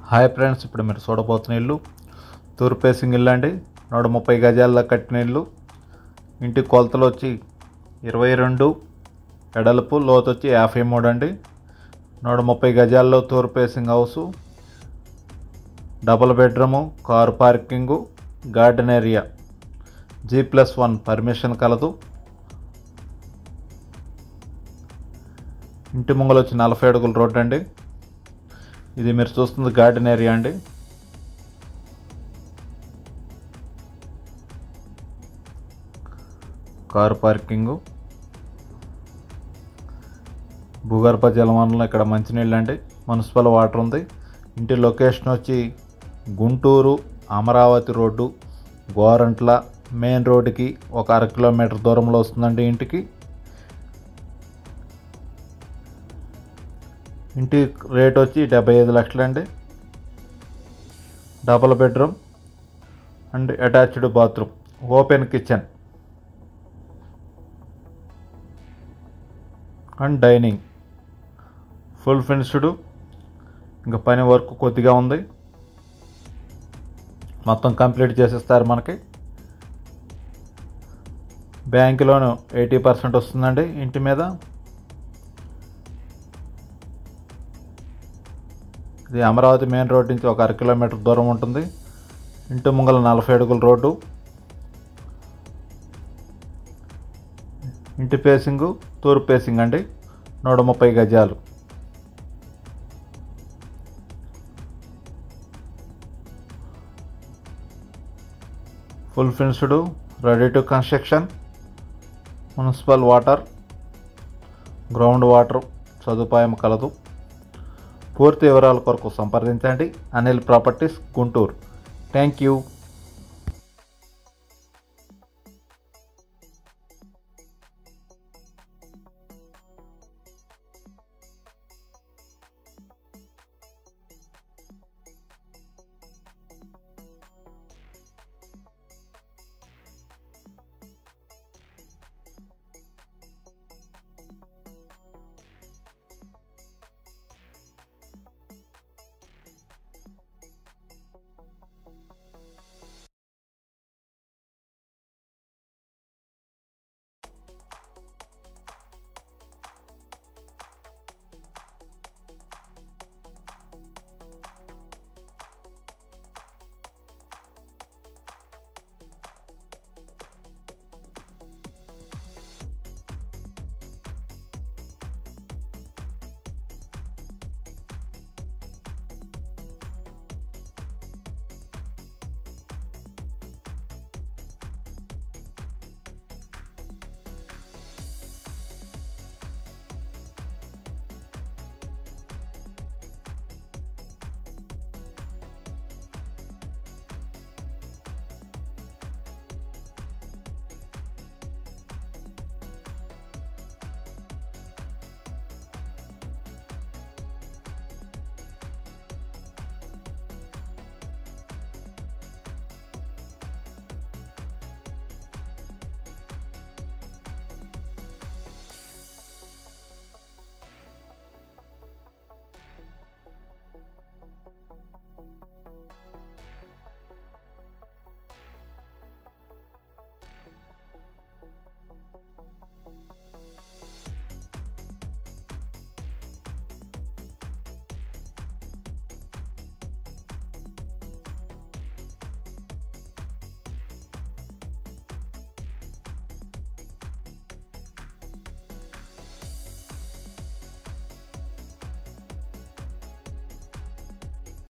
hi friends ఇప్పుడు మీరు చూడబోతున్న ఇల్లు తూర్పు ఫేసింగ్ ఇల్లు అండి నూట ముప్పై గజాల్లో కట్టిన ఇల్లు ఇంటి కొలతలు వచ్చి ఇరవై రెండు ఎడల్పు లోతు వచ్చి యాభై మూడు అండి నూట ముప్పై గజాల్లో తూర్పు facing house double bedroom car parking garden area G plus one permission కలదు ఇంటి ముంగలు వచ్చి నలభై అడుగుల రోడ్డు అండి ఇది మీరు చూస్తుంది గార్డెన్ ఏరియా అండి కారు పార్కింగు భూగర్భ జలవనరులు ఇక్కడ మంచినీళ్ళు అండి మున్సిపల్ వాటర్ ఉంది ఇంటి లొకేషన్ వచ్చి గుంటూరు అమరావతి రోడ్డు గోరంట్ల మెయిన్ రోడ్డుకి ఒక అర కిలోమీటర్ దూరంలో వస్తుందండి ఇంటికి ఇంటి రేట్ వచ్చి డెబ్బై ఐదు లక్షలండి double bedroom and attached bathroom open kitchen and dining full finished ఇంకా పని వర్క్ కొద్దిగా ఉంది మొత్తం కంప్లీట్ చేసేస్తారు మనకి బ్యాంక్ లోన్ ఎయిటీ పర్సెంట్ వస్తుందండి ఇంటి మీద ఇది అమరావతి మెయిన్ రోడ్ నుంచి ఒక అర కిలోమీటర్ దూరం ఉంటుంది ఇంటి ముంగల నలభై అడుగుల రోడ్డు ఇంటి పేసింగు తూర్పు పేసింగ్ అండి నూట ముప్పై గజాలు full finished ready to construction municipal water ground water సదుపాయం కలదు పూర్తి వివరాల కొరకు సంప్రదించండి Anil properties Guntur thank you